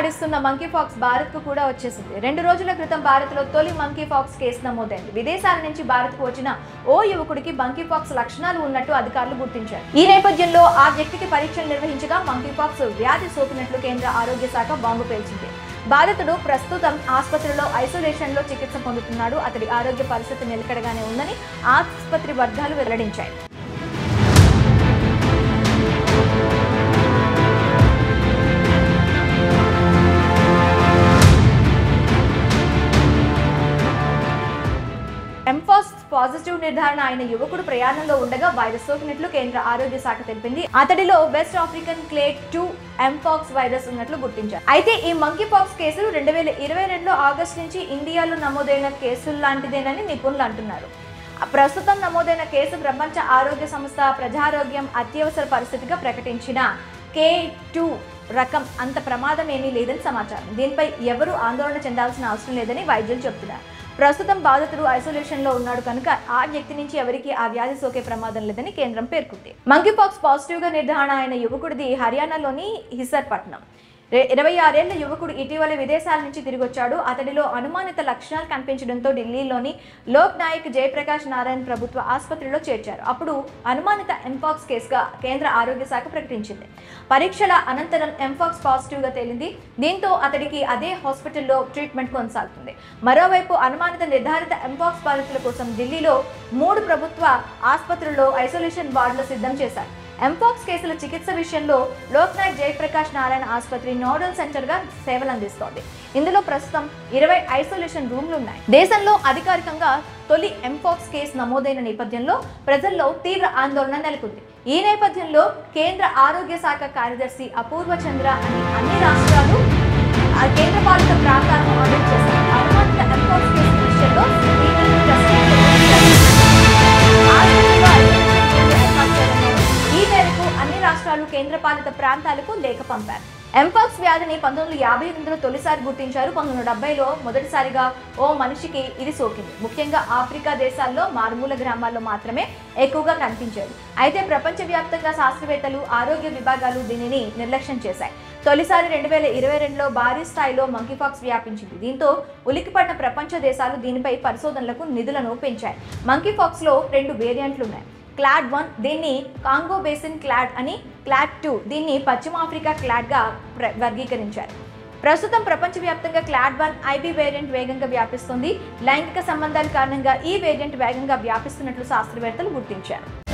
వ్యాపిస్తున్న monkey pox Bharat కు కూడా వచ్చేసింది రెండు రోజుల క్రితం భారత్ లో తొలి మంకీ ఫాక్స్ కేసు నమోదైంది విదేశాల నుంచి భారత్ కు వచ్చిన ఓ యువకుడికి మంకీ ఫాక్స్ లక్షణాలు ఉన్నట్టు అధికారులు గుర్తించారు ఈ నేపథ్యంలో ఆ వ్యక్తికి పరీక్షలు నిర్వహించగా మంకీ ఫాక్స్ వ్యాధి సోకినట్లు కేంద్ర ఆరోగ్య శాఖ బాంబు పేల్చింది బాధితుడు ప్రస్తుతం ఆసుపత్రిలో ఐసోలేషన్ లో చికిత్స పొందుతున్నాడు అతడి ఆరోగ్య పరిస్థితి నిలకడగానే ఉందని ఆసుపత్రి వర్గాలు వెల్లడించాయి ఎంఫాస్ పాజిటివ్ నిర్ధారణ అయిన యువకుడు ప్రయాణంలో ఉండగా వైరస్ సోకినట్లు కేంద్ర ఆరోగ్య శాఖ తెలిపింది అతడిలో west African clade two mpox virus ఉన్నట్లు గుర్తించారు అయితే ఈ మంకీ పాక్స్ కేసులు రెండు వేల ఇరవై రెండులో ఆగస్టు నుంచి ఇండియాలో నమోదైన కేసులు లాంటిదేనని నిపుణులు అంటున్నారు ప్రస్తుతం నమోదైన కేసు ప్రపంచ ఆరోగ్య సంస్థ ప్రజారోగ్యం అత్యవసర పరిస్థితిగా ప్రకటించిన కే టూ రకం అంత ప్రమాదం ఏమీ లేదని సమాచారం దీనిపై ఎవరూ ఆందోళన చెందాల్సిన అవసరం లేదని వైద్యులు చెబుతున్నారు ప్రస్తుతం బాధితుడు ఐసోలేషన్ లో ఉన్నాడు కనుక ఆ వ్యక్తి నుంచి ఎవరికి ఆ వ్యాధి సోకే ప్రమాదం లేదని కేంద్రం పేర్కొంది మంకీపాక్స్ పాజిటివ్ గా నిర్ధారణ అయిన యువకుడిది హర్యానాలోని హిసర్ పట్నం రె- ఇరవై ఆరేళ్ల యువకుడు ఇటీవల విదేశాల నుంచి తిరిగి వచ్చాడు అతడిలో అనుమానిత లక్షణాలు కనిపించడంతో ఢిల్లీలోని లోక్ నాయక్ జయప్రకాష్ నారాయణ్ ప్రభుత్వ ఆసుపత్రిలో చేర్చారు అప్పుడు అనుమానిత ఎంపాక్స్ కేసుగా కేంద్ర ఆరోగ్య శాఖ ప్రకటించింది పరీక్షల అనంతరం ఎంపాక్స్ పాజిటివ్ గా తేలింది దీంతో అతడికి అదే హాస్పిటల్లో ట్రీట్మెంట్ కొనసాగుతుంది మరోవైపు అనుమానిత నిర్ధారిత ఎంపాక్స్ బాధితుల కోసం ఢిల్లీలో మూడు ప్రభుత్వ ఆసుపత్రుల్లో ఐసోలేషన్ వార్డులు సిద్ధం చేశారు ఎంపాక్స్ కేసుల చికిత్స విషయంలో లోక్నాయక్ జయప్రకాష్ నారాయణ ఆసుపత్రి నోడల్ సెంటర్ గా సేవలు అందిస్తోంది ఇందులో ప్రస్తుతం ఇరవై ఐసోలేషన్ రూమ్లు ఉన్నాయి దేశంలో అధికారికంగా తొలి ఎంపాక్స్ కేసు నమోదైన నేపథ్యంలో ప్రజల్లో తీవ్ర ఆందోళన నెలకొంది ఈ నేపథ్యంలో కేంద్ర ఆరోగ్య శాఖ కార్యదర్శి అపూర్వ చంద్ర అని అన్ని రాష్ట్రాలు ఆ కేంద్రపాలిత ప్రాంతాలను ఆర్డర్ చేశారు అనుమానిత ఎంపాక్స్ కేసు విషయంలో స్క్రీనింగ్ టెస్టింగ్ నిర్వహించారు. ఆరోగ్య ఈ మేరకు అన్ని రాష్ట్రాలు కేంద్రపాలిత ప్రాంతాలకు లేఖ పంపారు ఎంపాక్స్ వ్యాధిని పంతొమ్మిది వందల యాభై ఎనిమిదిలో తొలిసారి గుర్తించారు పంతొమ్మిది వందల డెబ్బైలో మొదటిసారిగా ఓ మనిషికి ఇది సోకింది ముఖ్యంగా ఆఫ్రికా దేశాల్లో మారుమూల గ్రామాల్లో మాత్రమే ఎక్కువగా కనిపించేది అయితే ప్రపంచవ్యాప్తంగా శాస్త్రవేత్తలు ఆరోగ్య విభాగాలు దీనిని నిర్లక్ష్యం చేశాయి తొలిసారి రెండు వేల ఇరవై రెండులో భారీ స్థాయిలో మంకీపాక్స్ వ్యాపించింది దీంతో ఉలిక్కిపడిన ప్రపంచ దేశాలు దీనిపై పరిశోధనలకు నిధులను పెంచాయి మంకీపాక్స్ లో రెండు వేరియంట్లు ఉన్నాయి క్లాడ్ వన్ దీన్ని కాంగో బేసిన్ క్లాడ్ అని క్లాడ్ టూ దీన్ని పశ్చిమ ఆఫ్రికా క్లాడ్గా ప్ర- వర్గీకరించారు ప్రస్తుతం ప్రపంచవ్యాప్తంగా క్లాడ్ వన్ ఐబీ వేరియంట్ వేగంగా వ్యాపిస్తుంది లైంగిక సంబంధాల కారణంగా ఈ వేరియంట్ వేగంగా వ్యాపిస్తున్నట్లు శాస్త్రవేత్తలు గుర్తించారు